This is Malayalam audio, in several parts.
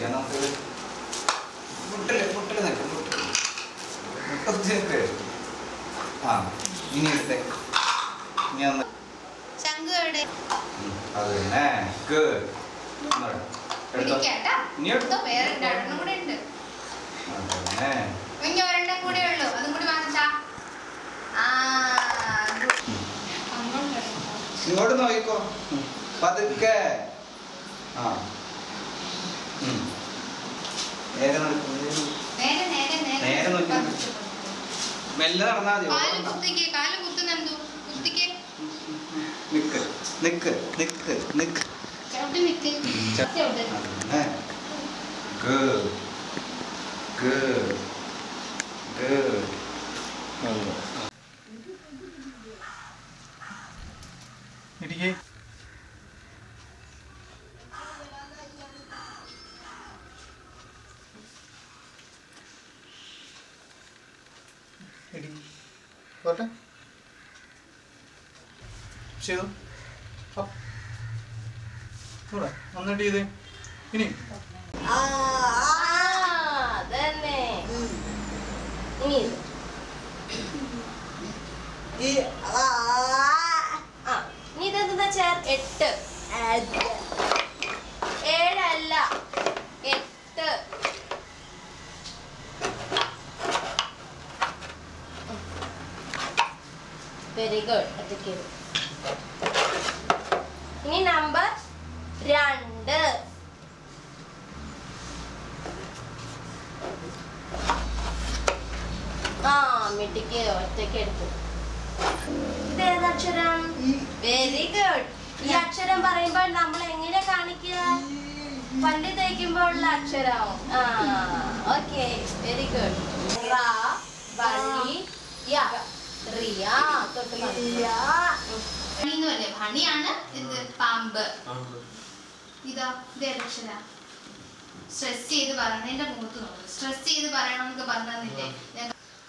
ചെയ്യാം നമുക്ക് മുട്ടില് മുട്ടില് നിൽക്കും മുട്ടില് മുട്ടത്തി നിൽക്ക് ആ ഇനി എടുത്തേ ഇനി ഒന്ന് ശംഖു എവിടെ ഉം, അത് തന്നെ ഗുഡ് എടുത്തോ പിടിക്കാട്ടാ ഇനി എടുത്തോ വേറെ ഉണ്ട് ഒരെണ്ണം കൂടെ ഉണ്ട് അത് തന്നെ ഇനി ഒരെണ്ണം കൂടെ ഉള്ളൂ അതും കൂടി വാങ്ങിച്ചാ ആ good. അങ്ങോട്ട് എടുത്തോ. ഇങ്ങോട്ട് നോക്കിക്കോ ഉം, പതുക്കെ ആ ഉം. നേരെ നടക്കും നേരെ നേരെ നേരെ നേരെ നോക്കി. പതുക്കെ. മെല്ലെ നടന്നാ മതി കാല് കുത്തിക്ക് കാല് കുത്തുന്നെന്തു കുത്തിക്ക് നിക്ക് നിക്ക് നിക്ക് നിക്ക് ചവിട്ടി നിക്ക് ച- ചവിട്ട് അതന്നെ ഗുഡ് ഗുഡ് ഗുഡ് ഇരിക്കേ ഇടി പോട്ടെ ചെയ്തു അപ്പ്. ഇവിടെ വന്നിട്ട് ചെയ്തേ ഇനി ആ, അതന്നെ. ഇനി ഇത്. ഈ ആ ആ, ഇനി ഇതെന്താ ചേർ എട്ട് ഏഴല്ല എട്ട് വെരി ഗുഡ് ഒറ്റയ്ക്ക് ഇനി നമ്പർ രണ്ട് ആ മിട്ടിക്ക് ഒറ്റയ്ക്ക് എടുത്തു ഇതേത് അക്ഷരം വെരി ഗുഡ് ഈ അക്ഷരം പറയുമ്പോൾ നമ്മൾ എങ്ങനെ കാണിക്കുക പല്ല് തേക്കുമ്പോൾ ഉള്ള അക്ഷരം ആ ഓക്കെ വെരി ഗുഡ് റ വള്ളി യ റിയ തൊട്ട് മറിച്ച്. ഉം. ഭണിന്നുമല്ലേ ഭണിയാണ് ഇത് പാമ്പ് ഇതാ ഇത് അക്ഷര സ്ട്രെസ് ചെയ്ത് പറയണം എന്റെ മുഖത്ത് നോക്കും സ്ട്രെസ് ചെയ്ത് പറയണം എന്നൊക്കെ പറഞ്ഞു തന്നില്ലേ ഞാൻ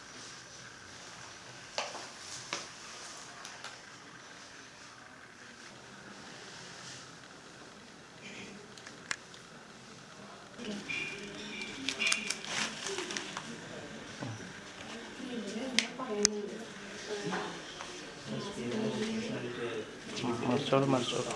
മറിച്ചോളൂ മറിച്ചോളൂ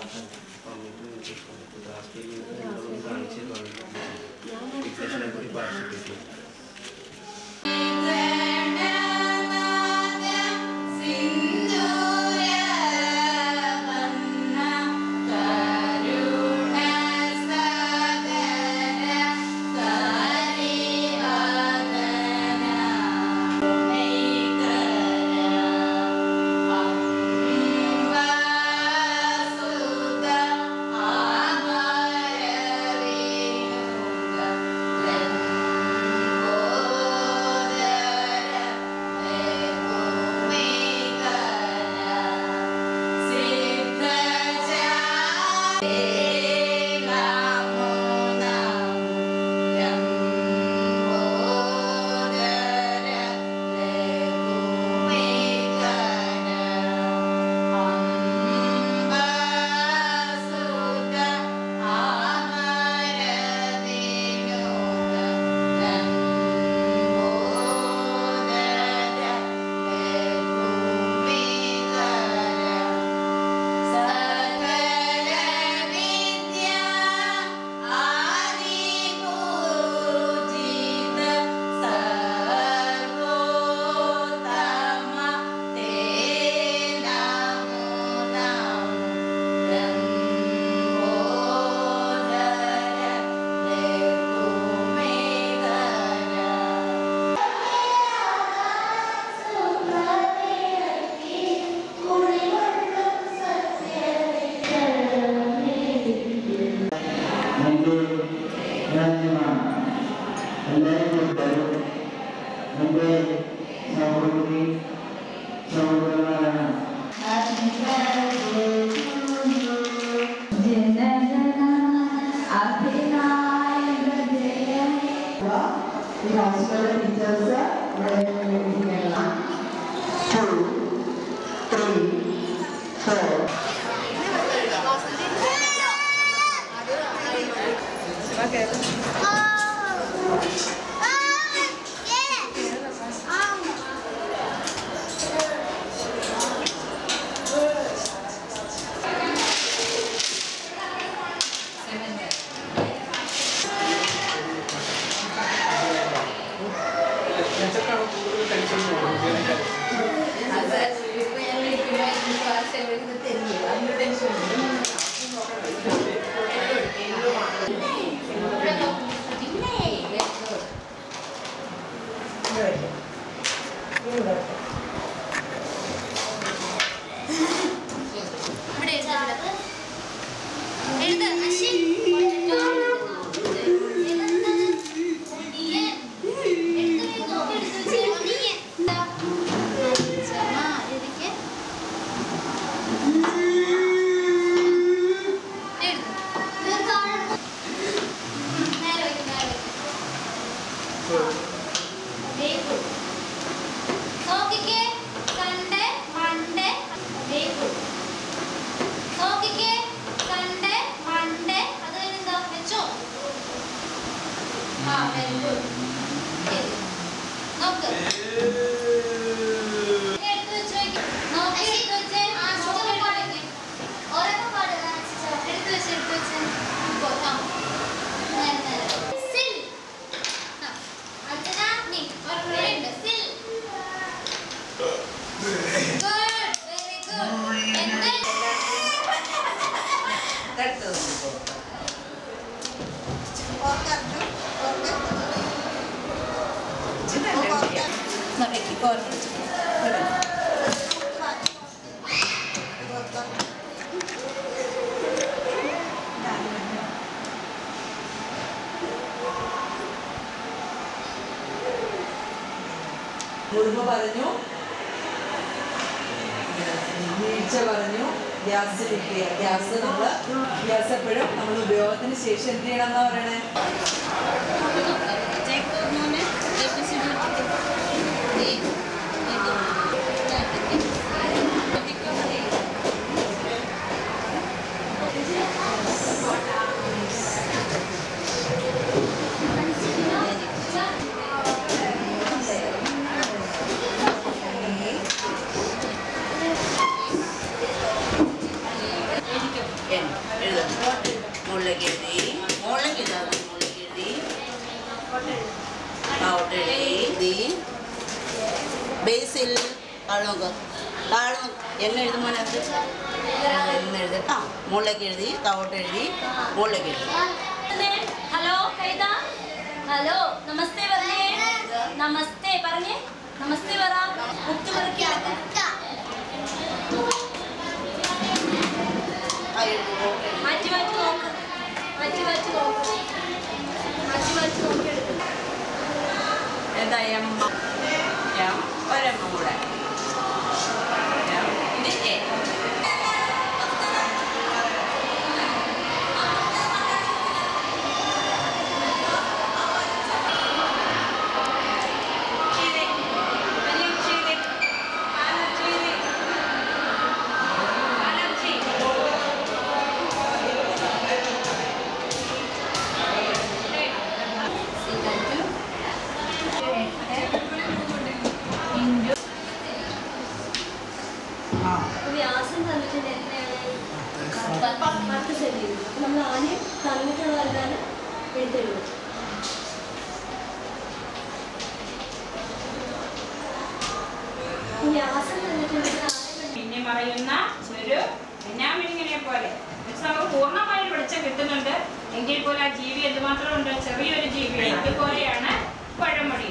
മുമ്പ് രാജ്യമാണ് എല്ലാവരും തരും മുമ്പ് സൗഹൃദി സൗഹൃദമാണ് ഈ ഹോസ്പിറ്റൽ ടീച്ചേഴ്സ് ഇവിടെ ഇരിക്കണം ടു ത്രീ ഫോർ ആ ടീച്ചർ പറഞ്ഞു ഗ്യാസ് കിട്ടിയ ഗ്യാസ് നമ്മൾ ഗ്യാസ് എപ്പോഴും നമ്മൾ ഉപയോഗത്തിന് ശേഷം എന്ത് ചെയ്യണം എന്നാ പറയണേ എൻ എഴുതാം മുകളിലേക്ക് എഴുതി മുകളിലേക്ക് എഴുതാം മുകളിലേക്ക് എഴുതി താഴോട്ട് എഴുതി ബേസിൽ താഴെ നോക്ക് താഴെ നോക്ക് എന്നെ എഴുതുമ്പോഴത് എന്ന് എഴുതി ആ മുകളിലേക്ക് എഴുതി താഴോട്ട് എഴുതി മുകളിലേക്ക് എഴുതി ഹലോ കൈത ഹലോ നമസ്തേ പറഞ്ഞേ നമസ്തേ പറഞ്ഞേ നമസ്തേ പറ മുത്ത് പറിക്കാം ആ എഴുതി മാറ്റി മാറ്റി നോക്ക് മാറ്റി മാറ്റി നോക്ക് മാറ്റി മാറ്റി നോക്കി എടുക്കും എന്താ എം എം ഒരെണ്ണം കൂടെ എം ഇനി എ വ്യാസം തന്നിട്ടുണ്ട് എത്രയാണ് പത്ത് സെന്റിമീറ്റർ അപ്പൊ നമ്മൾ ആദ്യം തന്നിട്ടുള്ളതല്ലാതെ എഴുതുള്ളൂ വ്യാസം തന്നിട്ടുണ്ടെങ്കിൽ ആദ്യം പിന്നെ പറയുന്ന ഒരു മിന്നാമിനിങ്ങിനെ പോലെ എന്നുവെച്ചാൽ നമുക്ക് പൂർണ്ണമായും വെളിച്ചം കിട്ടുന്നുണ്ട് എങ്കിൽ പോലും ആ ജീവി എന്തുമാത്രം ഉണ്ട് ചെറിയൊരു ജീവി ഇതുപോലെയാണ് പഴമൊഴി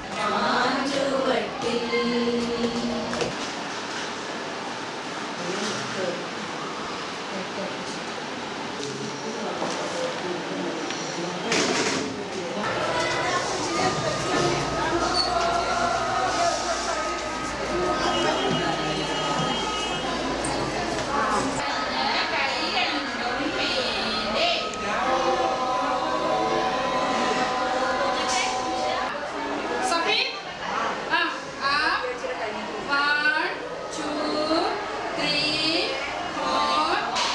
Sophie? Ah, up. One, two, three, four.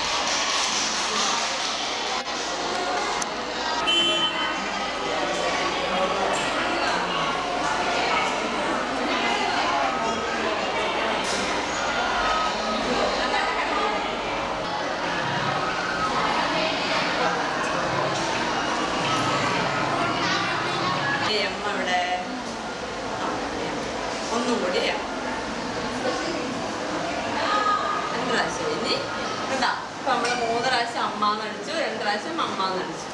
എം അവിടെ ഒന്നും കൂടി എം രണ്ട് പ്രാവശ്യം ഇനി കേട്ടാ ഇപ്പൊ നമ്മള് മൂന്ന് പ്രാവശ്യം അമ്മാന്ന് അടിച്ചു രണ്ട് പ്രാവശ്യം അമ്മാന്ന് അടിച്ചു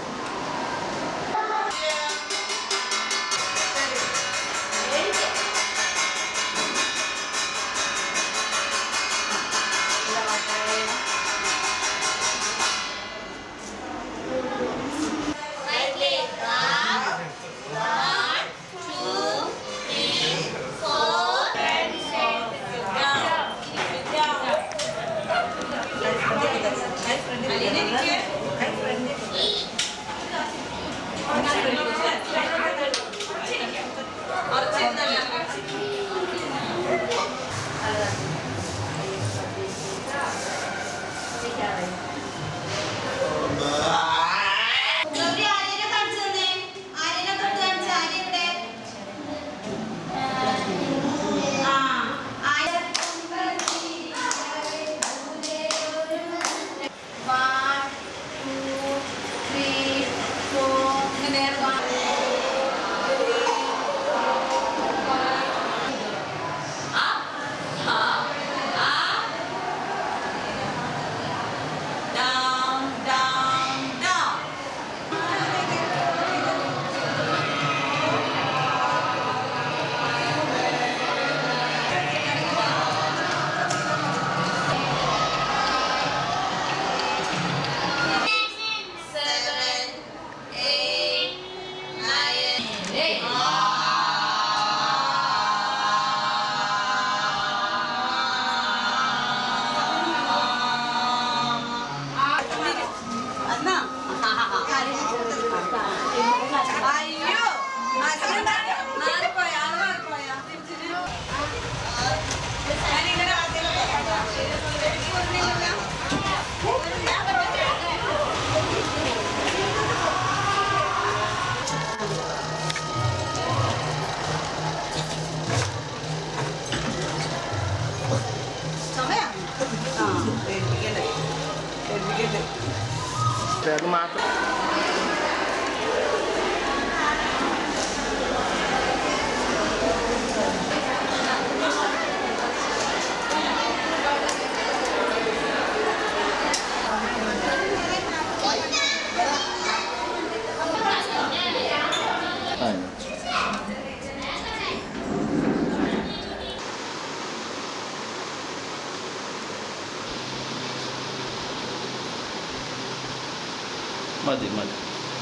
നോക്കിയിട്ട് അത് മാത്രം മതി മതി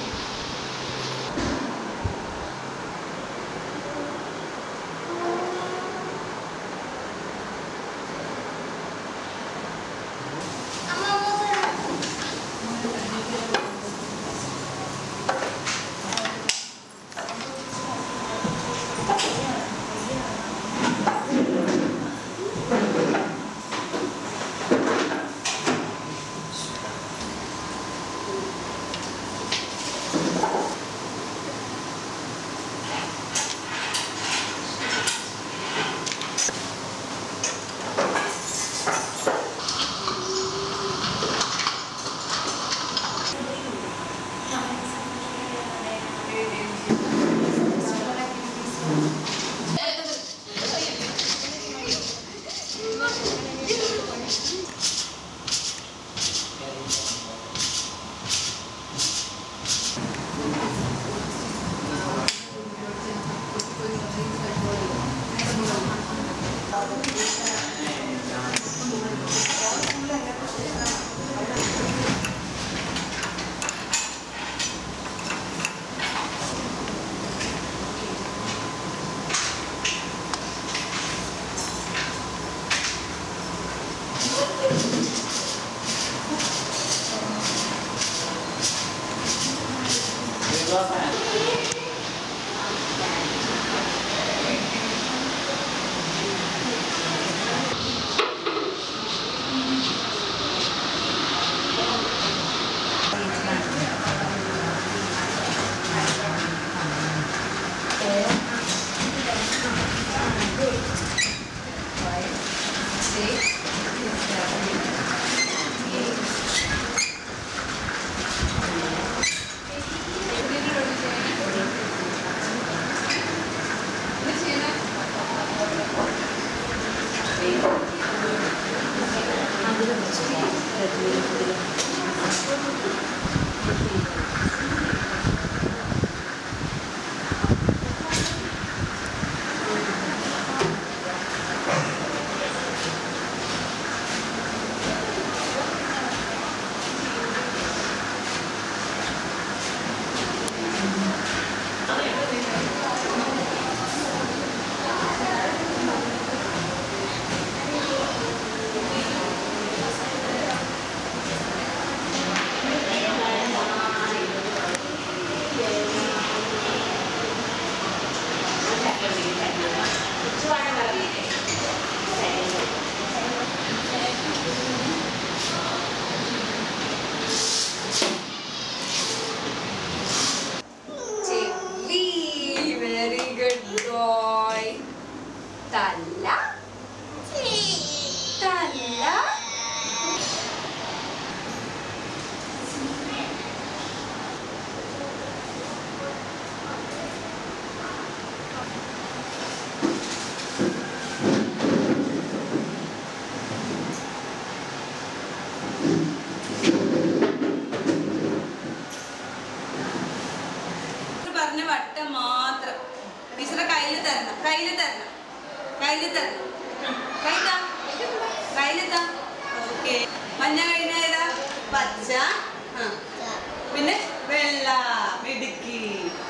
ചെവി വെരി ഗുഡ് ബോയ് തല്ല തല്ല ടീച്ചർ പറഞ്ഞ വട്ടം മാത്രം ടീച്ചറെ കയ്യിൽ തരണം കയ്യിൽ തരണം കയ്യിൽ തരണം കൈതാ കയ്യിലെത്താ ഓക്കെ മഞ്ഞ കഴിഞ്ഞ ഏതാ പച്ച ആ. പിന്നെ വെള്ള മിടുക്കി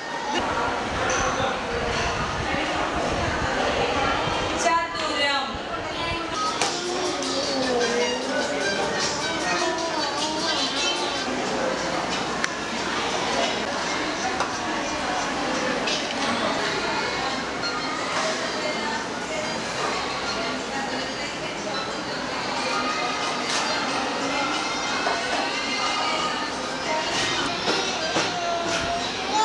ചതുരം ആ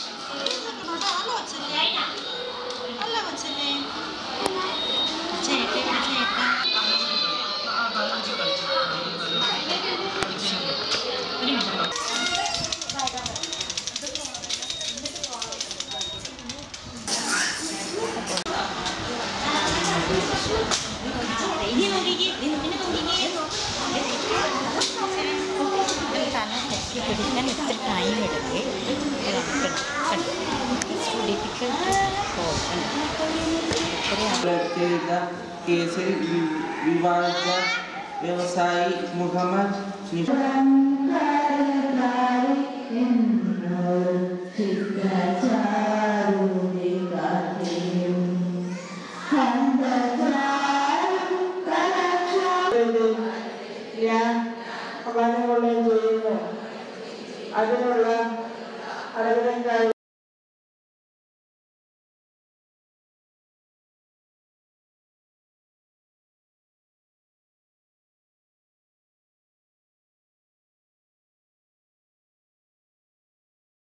പിടിക്കാൻ ഇത്ര ടൈം എടുക്കേ ഡിഫിക്കൽട്ട് ചെയ്ത കേസിൽ വി- വിവാഹിത വ്യവസായി മുഹമ്മദ് നിഷ